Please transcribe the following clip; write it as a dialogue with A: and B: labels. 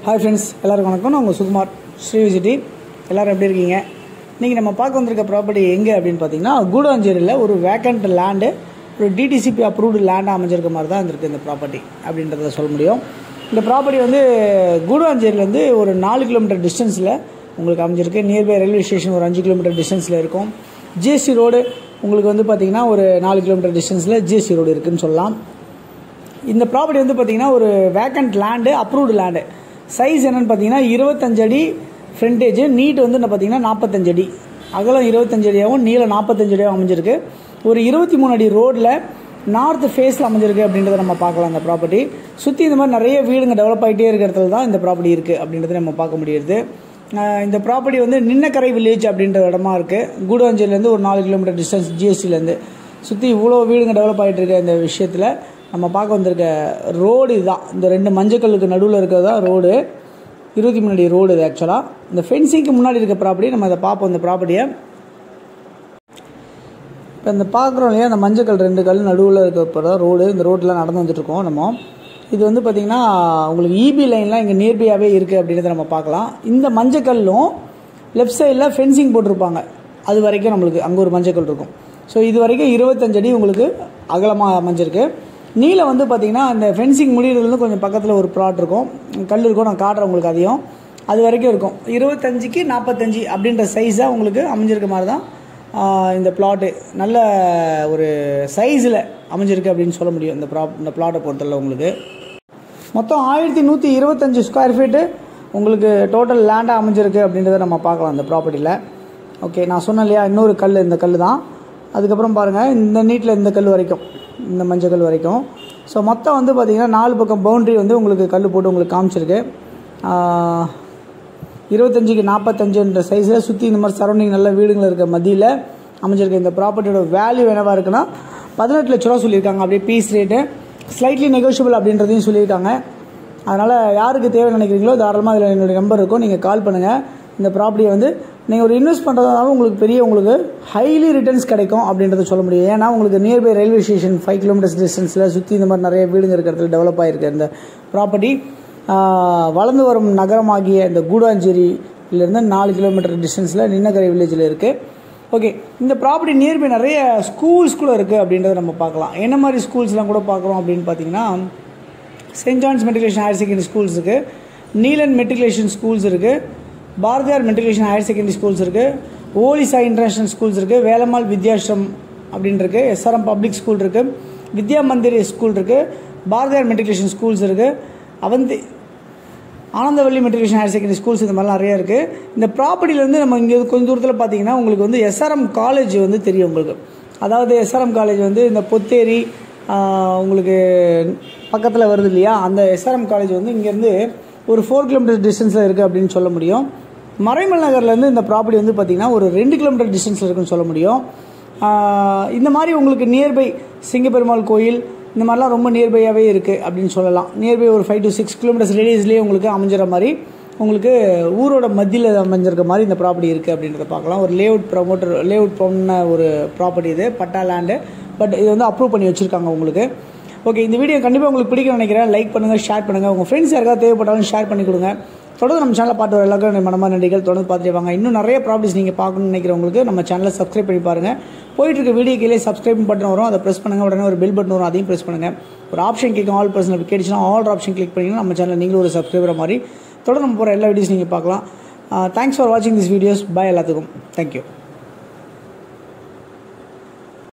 A: hi friends எல்லாருக்கும் வணக்கம் நான் உங்கள் சுகுமார் ஸ்ரீ விசிட்டி எல்லோரும் எப்படி இருக்கீங்க இன்றைக்கி நம்ம பார்க்க வந்திருக்க ப்ராப்பர்ட்டி எங்கே அப்படின்னு பார்த்தீங்கன்னா கூடாஞ்சேரியில் ஒரு வேக்கண்ட் லேண்டு ஒரு டிடிசிபி அப்ரூவ்டு லேண்டாக அமைஞ்சிருக்க மாதிரி தான் இருந்திருக்கு இந்த ப்ராப்பர்ட்டி அப்படின்றத சொல்ல முடியும் இந்த ப்ராப்பர்ட்டி வந்து கூடாஞ்சேரியிலேருந்து ஒரு நாலு கிலோமீட்டர் டிஸ்டன்ஸில் உங்களுக்கு அமைஞ்சிருக்கு நியர்பை ரயில்வே ஸ்டேஷன் ஒரு அஞ்சு கிலோமீட்டர் டிஸ்டன்ஸில் இருக்கும் ஜிஎஸ்டி ரோடு உங்களுக்கு வந்து பார்த்திங்கன்னா ஒரு நாலு கிலோமீட்டர் டிஸ்டன்ஸில் ஜிஎஸ்டி ரோடு இருக்குதுன்னு சொல்லலாம் இந்த ப்ராப்பர்ட்டி வந்து பார்த்தீங்கன்னா ஒரு vacant land approved land size என்னன்னு பார்த்தீங்கன்னா இருபத்தஞ்சு அடி ஃப்ரண்டேஜ் நீட் வந்து என்ன பார்த்தீங்கன்னா நாற்பத்தஞ்சு அடி அகலம் இருபத்தஞ்சு அடியாகவும் நீளம் நாற்பத்தஞ்சு அடியாகவும் அமைஞ்சிருக்கு ஒரு இருபத்தி மூணு அடி ரோடில் நார்த் ஃபேஸில் அமைஞ்சிருக்கு அப்படின்றத நம்ம பார்க்கலாம் அந்த ப்ராப்பர்ட்டி சுற்றி இந்த மாதிரி நிறைய வீடுங்க டெவலப் ஆகிட்டே இருக்கிற இடத்துல தான் இந்த ப்ராப்பர்ட்டி இருக்குது அப்படின்றத நம்ம பார்க்க முடியுது ஆஹ் இந்த ப்ராப்பர்ட்டி வந்து நின்னக்கரை வில்லேஜ் அப்படின்ற இடமா இருக்குது கூடாஞ்சேரிலேருந்து ஒரு நாலு கிலோமீட்டர் டிஸ்டன்ஸ் ஜிஎஸ்டிலேருந்து சுற்றி இவ்வளோ வீடுங்க டெவலப் ஆகிட்டு இருக்க இந்த விஷயத்தில் நம்ம பார்க்க வந்திருக்க ரோடு இதுதான் இந்த ரெண்டு மஞ்சக்கல்லுக்கு நடுவில் இருக்கிறது தான் ரோடு இருபத்தி மூணு அடி ரோடு இது ஆக்சுவலாக இந்த ஃபென்சிங்க்கு முன்னாடி இருக்க ப்ராப்பர்ட்டி நம்ம அதை பார்ப்போம் இந்த ப்ராப்பர்ட்டியை இப்போ இந்த பார்க்குறோம் இல்லையா அந்த மஞ்சக்கல் ரெண்டு கல் நடுவில் இருக்க தான் ரோடு இந்த ரோட்டில் நடந்து வந்துட்டுருக்கோம் நம்ம இது வந்து பார்த்திங்கன்னா உங்களுக்கு இபி லைன்லாம் இங்கே நியர்பையாகவே இருக்குது அப்படின்றத நம்ம பார்க்கலாம் இந்த மஞ்சக்கல்லும் லெஃப்ட் சைடில் ஃபென்சிங் போட்டிருப்பாங்க அது வரைக்கும் நம்மளுக்கு அங்கே ஒரு மஞ்சக்கல் இருக்கும் ஸோ இது வரைக்கும் இருபத்தஞ்சு அடி உங்களுக்கு அகலமாக அமைஞ்சிருக்கு நீளம் வந்து பார்த்திங்கன்னா அந்த ஃபென்சிங் முடிகிறதுலேருந்து கொஞ்சம் பக்கத்தில் ஒரு ப்ளாட் இருக்கும் கல் இருக்கும் நான் காட்டுறேன் உங்களுக்கு அதையும் அது வரைக்கும் இருக்கும் இருபத்தஞ்சிக்கு நாற்பத்தஞ்சு அப்படின்ற சைஸாக உங்களுக்கு அமைஞ்சிருக்க மாதிரி தான் ஆஹ், இந்த பிளாட்டு நல்ல ஒரு சைஸில் அமைஞ்சிருக்கு அப்படின்னு சொல்ல முடியும் இந்த ப்ராப் இந்த பிளாட்டை பொறுத்தவரை உங்களுக்கு மொத்தம் ஆயிரத்தி நூற்றி இருபத்தஞ்சி ஸ்கொயர் ஃபீட்டு உங்களுக்கு டோட்டல் லேண்டாக அமைஞ்சிருக்கு அப்படின்றத நம்ம பார்க்கலாம் இந்த ப்ராப்பர்ட்டியில் ஓகே நான் சொன்னேன் இல்லையா இன்னொரு கல் இந்த கல் தான் அதுக்கப்புறம் பாருங்கள் இந்த நீட்டில் இந்த கல் வரைக்கும் இந்த மஞ்சள் கல் வரைக்கும் ஸோ மொத்தம் வந்து பார்த்திங்கன்னா நாலு பக்கம் பவுண்ட்ரி வந்து உங்களுக்கு கல் போட்டு உங்களுக்கு காமிச்சிருக்கு ஆஹ், இருபத்தஞ்சுக்கு நாற்பத்தஞ்சுன்ற சைஸில் சுற்றி இந்த மாதிரி சரௌண்டிங் நல்ல வீடுகள் இருக்க மத்தியில் அமைஞ்சிருக்க இந்த ப்ராப்பர்ட்டியோட வேல்யூ என்னவா இருக்குன்னா பதினெட்டு லட்ச ரூபா சொல்லியிருக்காங்க அப்படியே பீஸ் ரேட்டு ஸ்லைட்லி நெகோஷியபிள் அப்படின்றதையும் சொல்லியிருக்காங்க அதனால் யாருக்கு தேவை நினைக்கிறீங்களோ தாராளமாக அதில் என்னுடைய நம்பர் இருக்கும் நீங்கள் கால் பண்ணுங்கள் இந்த ப்ராப்பர்ட்டியை வந்து நீங்கள் ஒரு இன்வெஸ்ட் பண்ணுறதுனால உங்களுக்கு பெரிய உங்களுக்கு ஹைலி ரிட்டர்ன்ஸ் கிடைக்கும் அப்படின்றத சொல்ல முடியும் ஏன்னா உங்களுக்கு nearby railway station five kilometres டிஸ்டன்ஸில் சுற்றி இந்த மாதிரி நிறைய வீடுங்க இருக்கிற இடத்துல டெவலப் ஆகிருக்கு இந்த ப்ராப்பர்ட்டி வளர்ந்து வரும் நகரமாகிய இந்த கூடாஞ்சேரியிலேருந்து நாலு கிலோமீட்டர் டிஸ்டன்ஸில் நின்னகரை வில்லேஜில் இருக்குது ஓகே இந்த ப்ராப்பர்ட்டி நியர்பை நிறைய ஸ்கூல்ஸ் கூட இருக்குது அப்படின்றத நம்ம பார்க்கலாம் என்ன மாதிரி ஸ்கூல்ஸ்லாம் கூட பார்க்குறோம் அப்படின்னு பார்த்தீங்கன்னா saint John's matriculation higher secondary schools இருக்குது நீலன் மெட்ரிகுலேஷன் ஸ்கூல்ஸ் இருக்குது Bharathiyar matriculation higher secondary schools இருக்குது ஓலிசா இன்டர்நேஷனல் ஸ்கூல்ஸ் இருக்குது வேலம்மாள் வித்யாஸ்ரம் அப்படின்னு இருக்கு எஸ்ஆர்எம் பப்ளிக் ஸ்கூல் இருக்குது வித்யா மந்திரி ஸ்கூல் இருக்குது பாரதியார் மெட்ரிகுலேஷன் ஸ்கூல்ஸ் இருக்குது Avanthi Anandavalli matriculation higher secondary schools இந்த மாதிரிலாம் நிறைய இருக்குது இந்த ப்ராப்பர்ட்டிலேருந்து நம்ம இங்கே கொஞ்சம் தூரத்தில் பார்த்தீங்கன்னா உங்களுக்கு வந்து எஸ்ஆர்எம் காலேஜ் வந்து தெரியும் உங்களுக்கு அதாவது எஸ்ஆர்எம் காலேஜ் வந்து இந்த பொத்தேரி ஆஹ், உங்களுக்கு பக்கத்தில் வருது இல்லையா அந்த எஸ்ஆர்எம் காலேஜ் வந்து இங்கேருந்து ஒரு ஃபோர் கிலோமீட்டர் டிஸ்டன்ஸில் இருக்குது அப்படின்னு சொல்ல முடியும் மறைமல் நகர்லேருந்து இந்த ப்ராப்பர்ட்டி வந்து பார்த்திங்கன்னா ஒரு ரெண்டு கிலோமீட்டர் டிஸ்டன்ஸில் இருக்குன்னு சொல்ல முடியும் ஆஹ், இந்த மாதிரி உங்களுக்கு நியர்பை சிங்கப்பெருமாள் கோயில் இந்த மாதிரிலாம் ரொம்ப நியர்பையாகவே இருக்குது அப்படின்னு சொல்லலாம் நியர்பை ஒரு ஃபைவ் டு சிக்ஸ் கிலோமீட்டர்ஸ் ரேடியஸ்லேயே உங்களுக்கு அமைஞ்சிற மாதிரி உங்களுக்கு ஊரோட மத்தியில் அமைஞ்சிருக்க மாதிரி இந்த ப்ராப்பர்ட்டி இருக்குது அப்படின்றத பார்க்கலாம் ஒரு லேஅவுட் ப்ரமோட்டர் லேஅவுட் பண்ண ஒரு ப்ராப்பர்ட்டி இது பட்டா லேண்டு பட் இது வந்து அப்ரூவ் பண்ணி வச்சுருக்காங்க உங்களுக்கு ஓகே இந்த வீடியோ கண்டிப்பாக உங்களுக்கு பிடிக்கும்னு நினைக்கிறேன் லைக் பண்ணுங்கள் ஷேர் பண்ணுங்கள் உங்கள் ஃப்ரெண்ட்ஸ் யாருக்காவது தேவைப்பட்டாலும் ஷேர் பண்ணி கொடுங்க தொடர்ந்து நம்ம சேனலை பார்த்து வர எல்லாருக்கும் மனமான நன்றிகள் தொடர்ந்து பார்த்துட்டு வாங்க இன்னும் நிறைய ப்ராப்பர்ட்டிஸ் நீங்கள் பார்க்கணும்னு நினைக்கிறவங்களுக்கு நம்ம சேனலை சப்ஸ்கிரைப் பண்ணி பாருங்கள் போயிட்டு இருக்க வீடியோ கீழே சப்ஸ்கிரைப் பட்டன் வரும் அதை ப்ரெஸ் பண்ணுங்கள் உடனே ஒரு பெல் பட்டன் வரும் அதையும் ப்ரெஸ் பண்ணுங்கள் ஒரு ஆப்ஷன் கேட்கும் ஆல் பர்சன் அப்படி கேட்டுச்சுன்னா ஆல் ஆப்ஷன் கிளிக் பண்ணிங்கன்னா நம்ம சேனல் நீங்களும் ஒரு சப்ஸ்கிரைபர் மாதிரி தொடர்ந்து நம்ம போகிற எல்லா வீடியோஸ் நீங்கள் பார்க்கலாம் தேங்க்ஸ் ஃபார் வாட்சிங் திஸ் வீடியோஸ் பை எல்லாத்துக்கும் தேங்க்யூ